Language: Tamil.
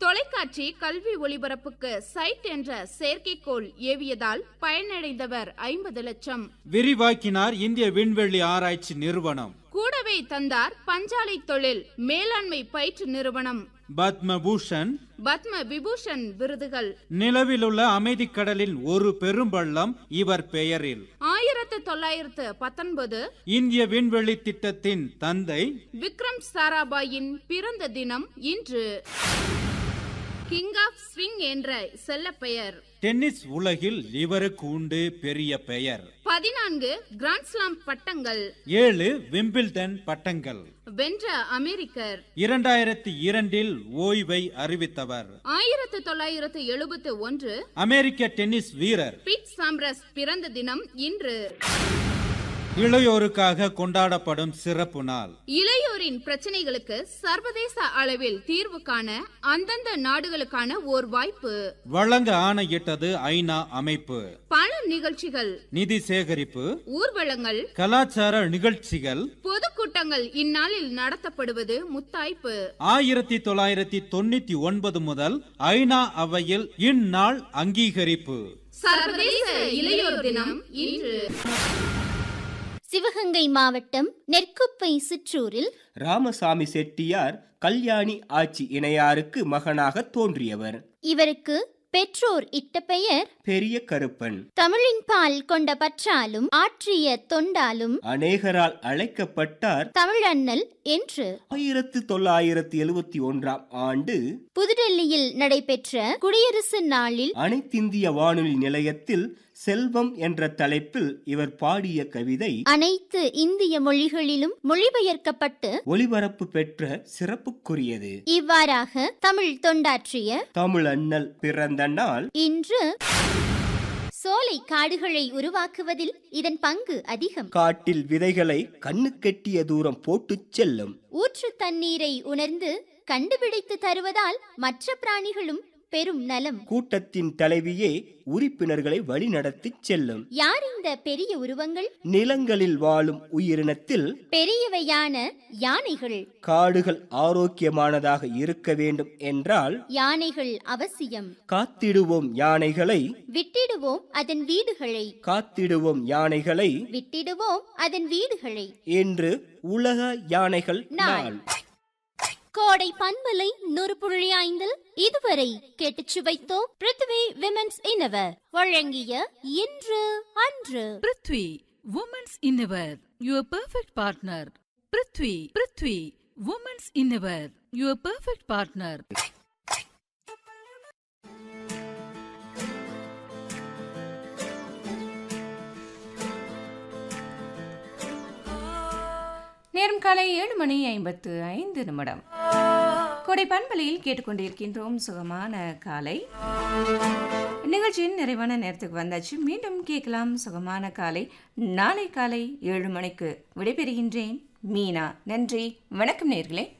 தொலைக்காட்சி கல்வி ஒளிபரப்புக்கு சைட் என்ற செயற்கைக்கோள் ஏவியதால் பயனடைந்தவர் ஐம்பது லட்சம் விரிவாக்கினார் இந்திய விண்வெளி ஆராய்ச்சி நிறுவனம் கூடவே தந்தார் பஞ்சாலை தொழில் மேலாண்மை பயிற்று நிறுவனம் பத்மபூஷன் பத்ம விபூஷன் விருதுகள் நிலவில் உள்ள அமைதிக் கடலின் ஒரு பெரும்பள்ளம் இவர் பெயரில் ஆயிரத்து தொள்ளாயிரத்து பத்தொன்பது இந்திய விண்வெளி திட்டத்தின் தந்தை விக்ரம் சாராபாயின் பிறந்த தினம் இன்று கிங் ஆஃப் ஸ்விங் என்ற செல்லப்பெயர் டென்னிஸ் உலகில் இவருக்கு உண்டு பெரிய பெயர் பதினான்கு கிராண்ட்ஸ்லாம் பட்டங்கள் ஏழு விம்பிள்டன் பட்டங்கள் வென்ற அமெரிக்கர் இரண்டாயிரத்தி இரண்டில் ஓய்வை அறிவித்தவர் ஆயிரத்து தொள்ளாயிரத்து எழுபத்து ஒன்று அமெரிக்க டென்னிஸ் வீரர் பீட் சாம்ரஸ் பிறந்த தினம் இன்று இளையோருக்காக கொண்டாடப்படும் சிறப்பு நாள் இளையோரின் பிரச்சனைகளுக்கு சர்வதேச அளவில் தீர்வு காண அந்தந்த நாடுகளுக்கான ஓர் வாய்ப்பு வழங்க ஆணையிட்டது ஐநா அமைப்பு பல நிகழ்ச்சிகள் நிதி சேகரிப்பு ஊர்வலங்கள் கலாச்சார நிகழ்ச்சிகள் பொதுக்கூட்டங்கள் இந்நாளில் நடத்தப்படுவது முத்தாய்ப்பு ஆயிரத்தி தொள்ளாயிரத்தி தொண்ணூத்தி ஒன்பது முதல் ஐநா அவையில் இந்நாள் அங்கீகரிப்பு சர்வதேச இளையோர் தினம் இன்று சிவகங்கை மாவட்டம் நெற்குப்பை சிற்றூரில் ராமசாமி செட்டியார் கல்யாணி ஆட்சி இணையாருக்கு மகனாக தோன்றியவர் இவருக்கு பெற்றோர் இட்ட பெயர் பெரிய கருப்பன் தமிழின் பால் கொண்ட பற்றாலும் ஆற்றிய தொண்டாலும் அநேகரால் அழைக்கப்பட்டார் தமிழண்ணல் என்று ஆயிரத்து தொள்ளாயிரத்து எழுவத்தி ஒன்றாம் ஆண்டு புதுடெல்லியில் நடைபெற்ற குடியரசு நாளில் அனைத்திந்திய வானொலி நிலையத்தில் செல்வம் என்ற தலைப்பில் இவர் பாடிய கவிதை அனைத்து இந்திய மொழிகளிலும் மொழிபெயர்க்கப்பட்டு ஒலிபரப்பு பெற்ற சிறப்புக்குரியது இவ்வாறாக தமிழ் தொண்டாற்றிய தமிழ் அண்ணல் பிறந்த நாள் இன்று சோலை காடுகளை உருவாக்குவதில் இதன் பங்கு அதிகம் காட்டில் விதைகளை கண்ணு கெட்டிய தூரம் போட்டுச் செல்லும் ஊற்று தண்ணீரை உணர்ந்து கண்டுபிடித்து தருவதால் மற்ற பிராணிகளும் பெரும் நலம் கூட்டத்தின் தலைவியே உறுப்பினர்களை வழிநடத்திச் செல்லும் யார் இந்த பெரிய உருவங்கள் நிலங்களில் வாழும் உயிரினத்தில் பெரியவையான யானைகள் காடுகள் ஆரோக்கியமானதாக இருக்க வேண்டும் என்றால் யானைகள் அவசியம் காத்திடுவோம் யானைகளை விட்டிடுவோம் அதன் வீடுகளை காத்திடுவோம் யானைகளை விட்டிடுவோம் அதன் வீடுகளை என்று உலக யானைகள் நாள். நாள் கோடை பண்பலை நூறு புள்ளி ஐந்தில் இதுவரை கேட்டுச் சுவைத்தோம் பிருத்வி விமென்ஸ் இன்னவர் வழங்கிய இன்று அன்று prithvi women's innerwear your perfect partner prithvi prithvi women's innerwear your perfect partner நேரம் காலை ஏழு மணி ஐம்பத்து ஐந்து நிமிடம் கொடை பண்பலையில் கேட்டுக்கொண்டிருக்கின்றோம் சுகமான காலை நிகழ்ச்சியின் நிறைவான நேரத்துக்கு வந்தாச்சு மீண்டும் கேட்கலாம் சுகமான காலை நாளை காலை ஏழு மணிக்கு விடைபெறுகின்றேன் மீனா நன்றி வணக்கம் நேர்களே